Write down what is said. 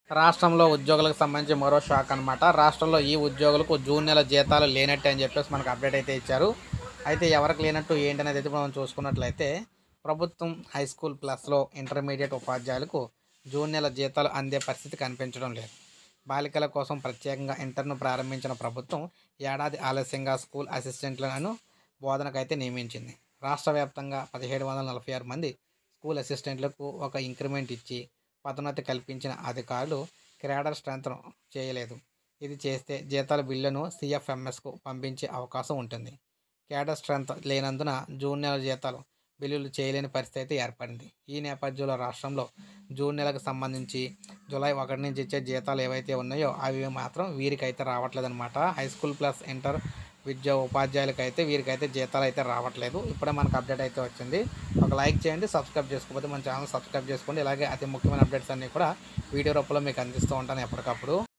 రాష్ట్రంలో ఉద్యోగులకు సంబంధించి మరో షాక్ అనమాట రాష్ట్రంలో ఈ ఉద్యోగులకు జూన్ నెల జీతాలు లేనట్టే అని చెప్పేసి మనకు అప్డేట్ అయితే ఇచ్చారు అయితే ఎవరికి లేనట్టు ఏంటనేది అయితే మనం చూసుకున్నట్లయితే ప్రభుత్వం హై స్కూల్ ప్లస్లో ఇంటర్మీడియట్ ఉపాధ్యాయులకు జూన్ నెల జీతాలు అందే పరిస్థితి కనిపించడం లేదు బాలికల కోసం ప్రత్యేకంగా ఇంటర్ను ప్రారంభించిన ప్రభుత్వం ఏడాది ఆలస్యంగా స్కూల్ అసిస్టెంట్లను బోధనకైతే నియమించింది రాష్ట్ర వ్యాప్తంగా పదిహేడు వందల నలభై ఆరు మంది స్కూల్ అసిస్టెంట్లకు ఒక ఇంక్రిమెంట్ ఇచ్చి పదోన్నతి కల్పించిన అధికారులు క్యాడర్ స్ట్రెంత్ను చేయలేదు ఇది చేస్తే జీతాల బిల్లును సిఎఫ్ఎంఎస్కు పంపించే అవకాశం ఉంటుంది క్యాడర్ స్ట్రెంత్ లేనందున జూన్ నెల జీతాలు బిల్లులు చేయలేని పరిస్థితి అయితే ఏర్పడింది ఈ నేపథ్యంలో రాష్ట్రంలో జూన్ నెలకు సంబంధించి జూలై ఒకటి నుంచి ఇచ్చే జీతాలు ఏవైతే ఉన్నాయో అవి మాత్రం వీరికైతే రావట్లేదన్నమాట హై స్కూల్ ప్లస్ ఇంటర్ విద్యా ఉపాధ్యాయులకి అయితే వీరికైతే జీతాలు అయితే రావట్లేదు ఇప్పుడే మనకు అప్డేట్ అయితే వచ్చింది ఒక లైక్ చేయండి సబ్స్క్రైబ్ చేసుకోకపోతే మన ఛానల్ సబ్స్క్రైబ్ చేసుకోండి ఇలాగే అతి ముఖ్యమైన అప్డేట్స్ అన్నీ కూడా వీడియో రూపంలో మీకు అందిస్తూ ఉంటాను ఎప్పటికప్పుడు